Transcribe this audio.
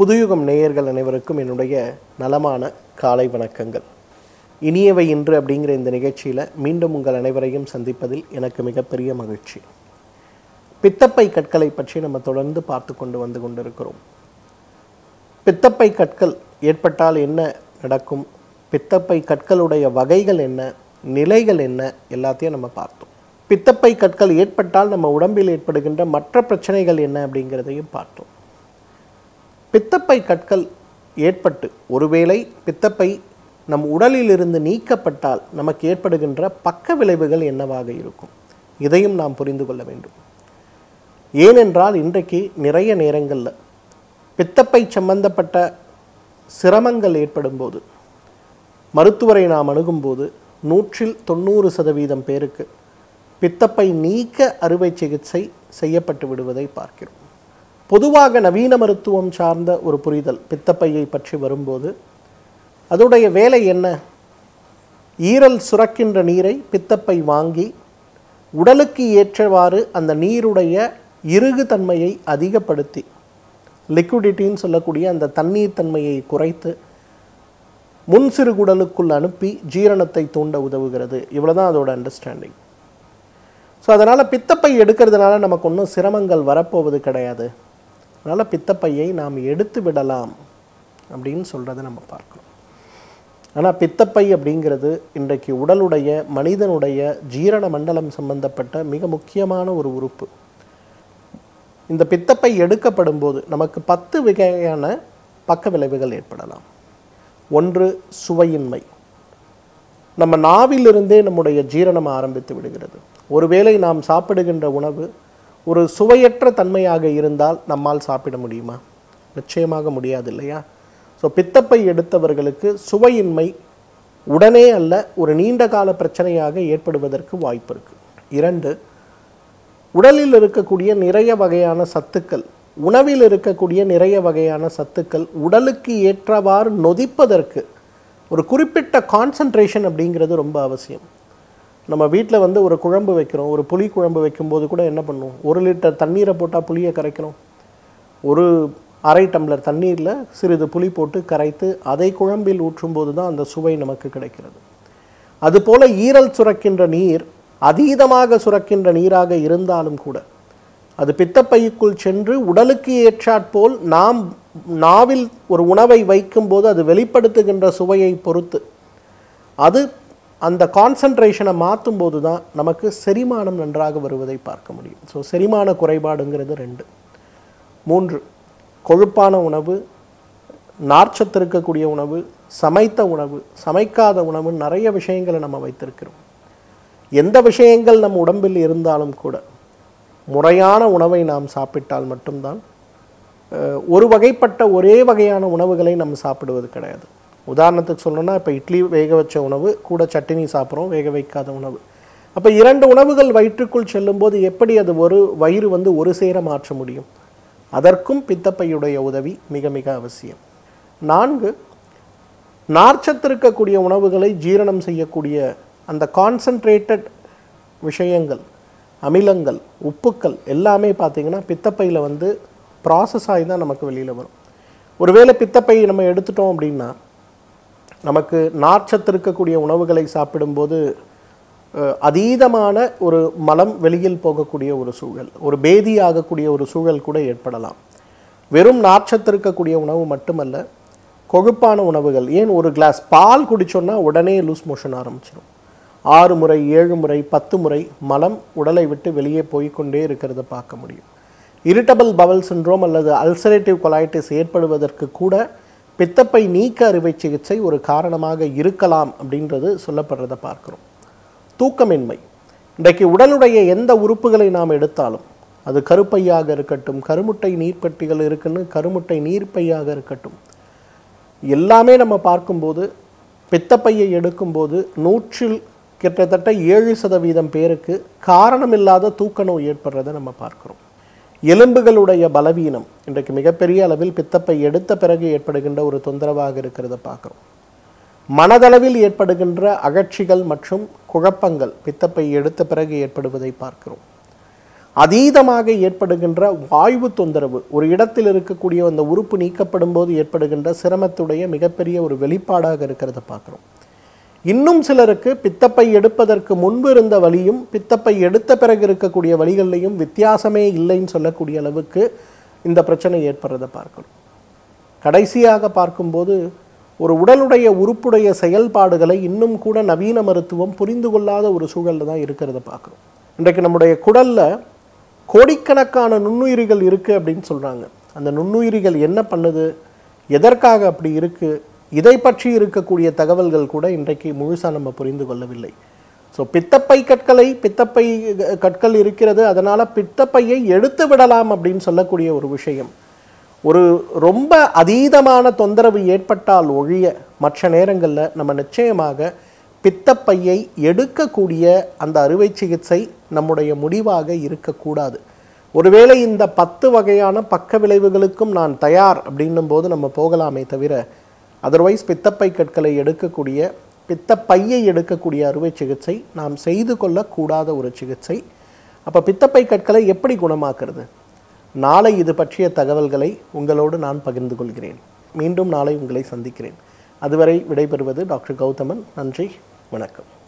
புதுயுகம் நேயர்கள் அனைவருக்கும் என்னுடைய நலமான காலை வணக்கங்கள் இனியவை இன்று அப்படிங்கிற இந்த நிகழ்ச்சியில் மீண்டும் உங்கள் அனைவரையும் சந்திப்பதில் எனக்கு மிகப்பெரிய மகிழ்ச்சி பித்தப்பை கற்களை பற்றி நம்ம தொடர்ந்து பார்த்து கொண்டு வந்து கொண்டிருக்கிறோம் பித்தப்பை கற்கள் ஏற்பட்டால் என்ன நடக்கும் பித்தப்பை கற்களுடைய வகைகள் என்ன நிலைகள் என்ன எல்லாத்தையும் நம்ம பார்த்தோம் பித்தப்பை கற்கள் ஏற்பட்டால் நம்ம உடம்பில் ஏற்படுகின்ற மற்ற பிரச்சனைகள் என்ன அப்படிங்கிறதையும் பார்த்தோம் பித்தப்பை கற்கள் ஏற்பட்டு ஒருவேளை பித்தப்பை நம் உடலிலிருந்து நீக்கப்பட்டால் நமக்கு ஏற்படுகின்ற பக்க விளைவுகள் என்னவாக இருக்கும் இதையும் நாம் புரிந்து கொள்ள வேண்டும் ஏனென்றால் இன்றைக்கு நிறைய நேரங்களில் பித்தப்பை சம்பந்தப்பட்ட சிரமங்கள் ஏற்படும் போது மருத்துவரை நாம் அணுகும்போது நூற்றில் தொண்ணூறு சதவீதம் பேருக்கு பித்தப்பை நீக்க அறுவை சிகிச்சை செய்யப்பட்டு விடுவதை பார்க்கிறோம் பொதுவாக நவீன மருத்துவம் சார்ந்த ஒரு புரிதல் பித்தப்பையை பற்றி வரும்போது அதோடைய வேலை என்ன ஈரல் சுரக்கின்ற நீரை பித்தப்பை வாங்கி உடலுக்கு ஏற்றவாறு அந்த நீருடைய இறுகு தன்மையை அதிகப்படுத்தி லிக்விடிட்டின்னு சொல்லக்கூடிய அந்த தண்ணீர் தன்மையை குறைத்து முன் சிறுகுடலுக்குள் அனுப்பி ஜீரணத்தை தூண்ட உதவுகிறது இவ்வளவுதான் அதோட அண்டர்ஸ்டாண்டிங் ஸோ அதனால் பித்தப்பை எடுக்கிறதுனால நமக்கு ஒன்றும் சிரமங்கள் வரப்போவது கிடையாது அதனால் பித்தப்பையை நாம் எடுத்து விடலாம் அப்படின்னு சொல்கிறத நம்ம பார்க்கணும் ஆனால் பித்தப்பை அப்படிங்கிறது இன்றைக்கு உடலுடைய மனிதனுடைய ஜீரண மண்டலம் சம்பந்தப்பட்ட மிக முக்கியமான ஒரு உறுப்பு இந்த பித்தப்பை எடுக்கப்படும் போது நமக்கு பத்து வகையான பக்க விளைவுகள் ஏற்படலாம் ஒன்று சுவையின்மை நம்ம நாவிலிருந்தே நம்முடைய ஜீரணம் ஆரம்பித்து விடுகிறது ஒருவேளை நாம் சாப்பிடுகின்ற உணவு ஒரு சுவையற்ற தன்மையாக இருந்தால் நம்மால் சாப்பிட முடியுமா நிச்சயமாக முடியாது இல்லையா ஸோ பித்தப்பை எடுத்தவர்களுக்கு சுவையின்மை உடனே அல்ல ஒரு நீண்ட கால பிரச்சனையாக ஏற்படுவதற்கு வாய்ப்பு இருக்கு இரண்டு உடலில் இருக்கக்கூடிய நிறைய வகையான சத்துக்கள் உணவில் இருக்கக்கூடிய நிறைய வகையான சத்துக்கள் உடலுக்கு ஏற்றவாறு நொதிப்பதற்கு ஒரு குறிப்பிட்ட கான்சன்ட்ரேஷன் அப்படிங்கிறது ரொம்ப அவசியம் நம்ம வீட்டில் வந்து ஒரு குழம்பு வைக்கிறோம் ஒரு புளி குழம்பு வைக்கும்போது கூட என்ன பண்ணுவோம் ஒரு லிட்டர் தண்ணீரை போட்டால் புளியை கரைக்கிறோம் ஒரு அரை டம்ளர் தண்ணீரில் சிறிது புளி போட்டு கரைத்து அதை குழம்பில் ஊற்றும்போது தான் அந்த சுவை நமக்கு கிடைக்கிறது அதுபோல ஈரல் சுரக்கின்ற நீர் அதீதமாக சுரக்கின்ற நீராக இருந்தாலும் கூட அது பித்தப்பைக்குள் சென்று உடலுக்கு ஏற்றாற்போல் நாம் நாவில் ஒரு உணவை வைக்கும்போது அது வெளிப்படுத்துகின்ற சுவையை பொறுத்து அது அந்த கான்சன்ட்ரேஷனை மாற்றும் போது தான் நமக்கு செரிமானம் நன்றாக வருவதை பார்க்க முடியும் ஸோ செரிமான குறைபாடுங்கிறது ரெண்டு மூன்று கொழுப்பான உணவு நார்ச்சத்து இருக்கக்கூடிய உணவு சமைத்த உணவு சமைக்காத உணவு நிறைய விஷயங்களை நம்ம வைத்திருக்கிறோம் எந்த விஷயங்கள் நம் உடம்பில் இருந்தாலும் கூட முறையான உணவை நாம் சாப்பிட்டால் மட்டும்தான் அஹ், ஒரு வகைப்பட்ட ஒரே வகையான உணவுகளை நம்ம சாப்பிடுவது கிடையாது உதாரணத்துக்கு சொல்லணும்னா இப்போ இட்லி வேக வச்ச உணவு கூட சட்டினி சாப்பிட்றோம் வேக வைக்காத உணவு அப்போ இரண்டு உணவுகள் வயிற்றுக்குள் செல்லும்போது எப்படி அது ஒரு வயிறு வந்து ஒரு சேர மாற்ற முடியும் அதற்கும் பித்தப்பையுடைய உதவி மிக மிக அவசியம் நான்கு நார்ச்சத்து இருக்கக்கூடிய உணவுகளை ஜீரணம் செய்யக்கூடிய அந்த கான்சன்ட்ரேட்டட் விஷயங்கள் அமிலங்கள் உப்புக்கள் எல்லாமே பார்த்தீங்கன்னா பித்தப்பையில் வந்து ப்ராசஸ் ஆகி தான் நமக்கு வெளியில் வரும் ஒருவேளை பித்தப்பை நம்ம எடுத்துட்டோம் அப்படின்னா நமக்கு நார்ச்சத்து இருக்கக்கூடிய உணவுகளை சாப்பிடும்போது அஹ், அதீதமான ஒரு மலம் வெளியில் போகக்கூடிய ஒரு சூழல் ஒரு பேதி ஆகக்கூடிய ஒரு சூழல் கூட ஏற்படலாம் வெறும் நார்ச்சத்து இருக்கக்கூடிய உணவு மட்டுமல்ல கொழுப்பான உணவுகள் ஏன் ஒரு கிளாஸ் பால் குடிச்சோன்னா உடனே லூஸ் மோஷன் ஆரம்பிச்சிடும் ஆறு முறை ஏழு முறை பத்து முறை மலம் உடலை விட்டு வெளியே போய்க்கொண்டே இருக்கிறத பார்க்க முடியும் இரிட்டபிள் பவல் சிண்ட்ரோம் அல்லது அல்சரேட்டிவ் கொலாய்டிஸ் ஏற்படுவதற்கு கூட பித்தப்பை நீக்க அறுவை சிகிச்சை ஒரு காரணமாக இருக்கலாம் அப்படின்றது சொல்லப்படுறத பார்க்குறோம் தூக்கமின்மை இன்றைக்கு உடலுடைய எந்த உறுப்புகளை நாம் எடுத்தாலும் அது கருப்பையாக இருக்கட்டும் கருமுட்டை நீர்ப்பட்டிகள் இருக்குன்னு கருமுட்டை நீர்ப்பையாக இருக்கட்டும் எல்லாமே நம்ம பார்க்கும்போது பித்தப்பையை எடுக்கும்போது நூற்றில் கிட்டத்தட்ட ஏழு சதவீதம் பேருக்கு காரணமில்லாத தூக்க நோய் ஏற்படுறதை நம்ம பார்க்கிறோம் எலும்புகளுடைய பலவீனம் இன்றைக்கு மிகப்பெரிய அளவில் பித்தப்பை எடுத்த பிறகு ஏற்படுகின்ற ஒரு தொந்தரவாக இருக்கிறத பார்க்குறோம் மனதளவில் ஏற்படுகின்ற அகழ்ச்சிகள் மற்றும் குழப்பங்கள் பித்தப்பை எடுத்த பிறகு ஏற்படுவதை பார்க்கிறோம் அதீதமாக ஏற்படுகின்ற வாய்வு தொந்தரவு ஒரு இடத்தில் இருக்கக்கூடிய அந்த உறுப்பு நீக்கப்படும் போது ஏற்படுகின்ற சிரமத்துடைய மிகப்பெரிய ஒரு வெளிப்பாடாக இருக்கிறத பார்க்குறோம் இன்னும் சிலருக்கு பித்தப்பை எடுப்பதற்கு முன்பு இருந்த வலியும் பித்தப்பை எடுத்த பிறகு இருக்கக்கூடிய வலிகள்லையும் வித்தியாசமே இல்லைன்னு சொல்லக்கூடிய அளவுக்கு இந்த பிரச்சனை ஏற்படுறதை பார்க்கிறோம் கடைசியாக பார்க்கும்போது ஒரு உடலுடைய உறுப்புடைய செயல்பாடுகளை இன்னும் கூட நவீன மருத்துவம் புரிந்து கொள்ளாத ஒரு சூழல்ல தான் இருக்கிறத பார்க்குறோம் இன்றைக்கு நம்முடைய குடல்ல கோடிக்கணக்கான நுண்ணுயிரிகள் இருக்கு அப்படின்னு சொல்றாங்க அந்த நுண்ணுயிரிகள் என்ன பண்ணுது எதற்காக அப்படி இருக்கு இதை பற்றி இருக்கக்கூடிய தகவல்கள் கூட இன்றைக்கு முழுசா நம்ம புரிந்து கொள்ளவில்லை ஸோ பித்தப்பை கற்களை பித்தப்பை அஹ், கற்கள் இருக்கிறது அதனால பித்தப்பையை எடுத்து விடலாம் அப்படின்னு சொல்லக்கூடிய ஒரு விஷயம் ஒரு ரொம்ப அதீதமான தொந்தரவு ஏற்பட்டால் ஒழிய மற்ற நேரங்களில் நம்ம நிச்சயமாக பித்தப்பையை எடுக்கக்கூடிய அந்த அறுவை சிகிச்சை நம்முடைய முடிவாக இருக்கக்கூடாது ஒருவேளை இந்த பத்து வகையான பக்க விளைவுகளுக்கும் நான் தயார் அப்படின்னும் போது நம்ம போகலாமே தவிர அதர்வைஸ் பித்தப்பை கற்களை எடுக்கக்கூடிய பித்தப்பையை எடுக்கக்கூடிய அறுவை சிகிச்சை நாம் செய்து கொள்ளக்கூடாத ஒரு சிகிச்சை அப்போ பித்தப்பை கற்களை எப்படி குணமாக்குறது நாளை இது பற்றிய தகவல்களை உங்களோடு நான் பகிர்ந்து கொள்கிறேன் மீண்டும் நாளை உங்களை சந்திக்கிறேன் அதுவரை விடைபெறுவது டாக்டர் கௌதமன் நன்றி வணக்கம்